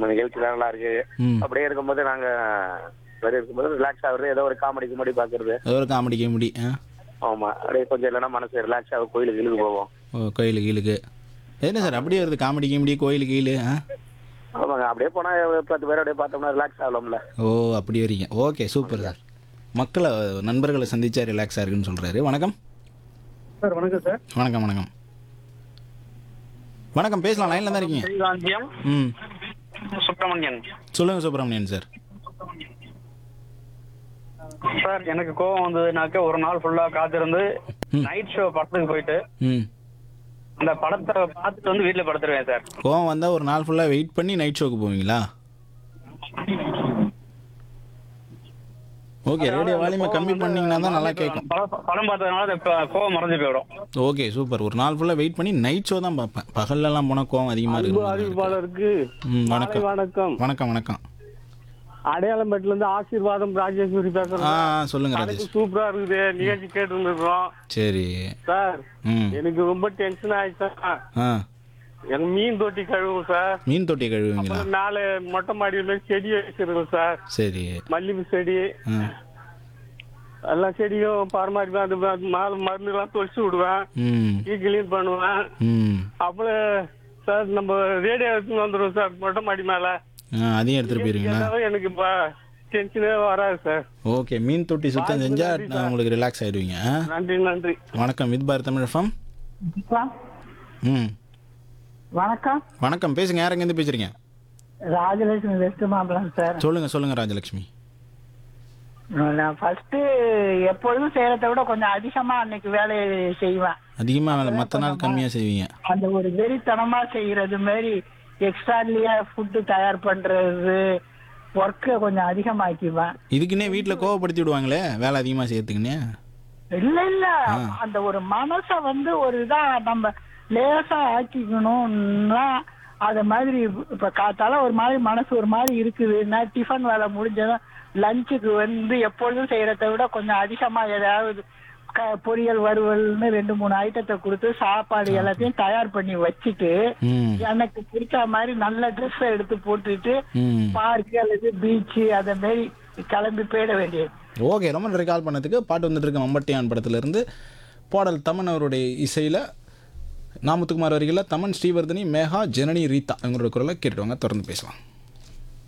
நம்ம நிகழ்ச்சி நல்லா இருக்கு ம் அப்படியே இருக்கும்போது நாங்க வெளியே இருக்கும்போது ரிலாக்ஸ் ஆகுறது ஏதோ ஒரு காமெடி கிமெடி பாக்குறது ஏதோ ஒரு காமெடி கிமெடி ஆ ஆமா அப்படியே கொஞ்சம் இல்லைன்னா மனசு ரிலாக்ஸ் ஆகும் கோயிலுக்கு இழுக்கு போவோம் ஓ கோயிலுக்கு கீழுக்கு என்ன சார் அப்படியே வருது காமெடி கிமெடி கோயிலுக்கு கீழு ஆ ஆமாங்க அப்படியே போனா ஒரு பத்து பேர் அப்படியே பார்த்தோம்னா ரிலாக்ஸ் ஆகலாம்ல ஓ அப்படி வரீங்க ஓகே சூப்பர் சார் மக்களை நண்பர்களை சந்திச்சா ரிலாக்ஸாக இருக்குன்னு சொல்கிறாரு வணக்கம் சார் வணக்கம் சார் வணக்கம் வணக்கம் வணக்கம் பேசலாம் லைனில் தான் இருக்கீங்க ஸ்ரீகாந்தியம் ம் சுப்பிரமணியன் சொல்லுங்கள் சுப்பிரமணியன் சார் சார் எனக்கு கோவம் வந்ததுனாக்க ஒரு நாள் ஃபுல்லா காத்திருந்து ம். நைட் ஷோ படத்துக்கு போயிட்டு ம் அந்த படத்தை பார்த்துட்டு வந்து வீட்டுல படுத்துருவேன் சார் கோவம் வந்தால் ஒரு நாள் ஃபுல்லாக வெயிட் பண்ணி நைட் ஷோக்கு போவீங்களா ஓகே ரேடியோ வால்யூமை கம்மி பண்ணீங்கன்னா தான் நல்லா கேட்கும் படம் படம் பார்த்ததுனால அது இப்ப கோவம் மறைஞ்சு போயிடும் ஓகே சூப்பர் ஒரு நாள் ஃபுல்லாக வெயிட் பண்ணி நைட் ஷோ தான் பார்ப்பேன் பகல்லலாம் போனால் கோவம் அதிகமாக இருக்கு அறிவிப்பாளருக்கு ம் மாலை வணக்கம் வணக்கம் வணக்கம் வணக்கம் அடையாளம்பேட்டில இருந்து ஆசீர்வாதம் ராஜேஸ்வரி ஆ பேசுறேன் ஆ, சொல்லுங்க எனக்கு ராஜேஷ் சூப்பரா இருக்குது நிகழ்ச்சி கேட்டு இருந்திருக்கோம் சரி சார் ம் எனக்கு ரொம்ப டென்ஷன் ஆயிடுச்சு சார் ஆ எனக்கு மீன் தொட்டி கழுவும் சார் மீன் தொட்டி கழுவுவீங்களா அப்புறம் மேலே மொட்டை மாடியில செடி வச்சிருக்கோம் சார் சரி மல்லிகை செடி ஆ எல்லா செடியும் பராமரிப்பேன் அது அது மேல மருந்து எல்லாம் தொளிச்சு விடுவேன் ம் கிளீன் பண்ணுவேன் ம் அப்புறம் சார் நம்ம ரேடியோ எடுத்துன்னு வந்துடுவோம் சார் மொட்டை மாடி மேல ஆ அதையும் எடுத்துகிட்டு போயிருவீங்களா எல்லாமே எனக்கு டென்ஷனே வராது சார் ஓகே மீன் தொட்டி சுத்தம் செஞ்சால் உங்களுக்கு ரிலாக்ஸ் ஆயிடுவீங்க ஆ? நன்றி நன்றி வணக்கம் வித் பாரத் தமிழ் எஃப்எம் ம் வணக்கம் வணக்கம் பேசுங்க யாருங்க பேசுறீங்க ராஜலட்சுமி வெஸ்ட் மாம்பலம் சார் சொல்லுங்க சொல்லுங்க ராஜலட்சுமி நான் ஃபர்ஸ்ட் எப்பொழுதும் செய்யறதை விட கொஞ்சம் அதிகமா அன்னைக்கு வேலையை செய்வேன் அதிகமாக வேலை மற்ற நாள் கம்மியாக செய்வீங்க அந்த ஒரு வெறித்தனமா செய்யறது மாதிரி எக்ஸ்ட்ராலியா ஃபுட்டு தயார் பண்றது ஒர்க்கை கொஞ்சம் அதிகமாக்கிவேன் இதுக்குன்னே வீட்டில் கோவப்படுத்தி விடுவாங்களே வேலை அதிகமாக செய்யறதுக்குன்னே இல்ல இல்ல அந்த ஒரு மனச வந்து ஒரு இதா நம்ம லேசா ஆக்கிக்கணும்னா அது மாதிரி இப்ப காத்தால ஒரு மாதிரி மனசு ஒரு மாதிரி இருக்குதுன்னா டிஃபன் வேலை முடிஞ்சதும் லஞ்சுக்கு வந்து எப்பொழுதும் செய்யறதை விட கொஞ்சம் அதிகமா ஏதாவது க- பொரியல் வறுவல்னு ரெண்டு மூணு ஐட்டத்தை கொடுத்து சாப்பாடு எல்லாத்தையும் தயார் பண்ணி வச்சுட்டு ம் எனக்கு பிடிச்ச மாதிரி நல்ல ட்ரெஸ் எடுத்து போட்டுட்டு ம் பார்க்கு அல்லது பீச்சு அந்த மாதிரி கிளம்பி போயிட வேண்டியது ஓகே ரொம்ப நன்றி கால் பண்ணதுக்கு பாட்டு வந்துட்டு இருக்க மம்பட்டியான் படத்துலேருந்து பாடல் தமன் அவருடைய இசையில் நாமுத்துக்குமார் வரிகளில் தமன் ஸ்ரீவர்தனி மேகா ஜனனி ரீதா இவங்களோட குரலை கேட்டுவாங்க தொடர்ந்து பேசலாம்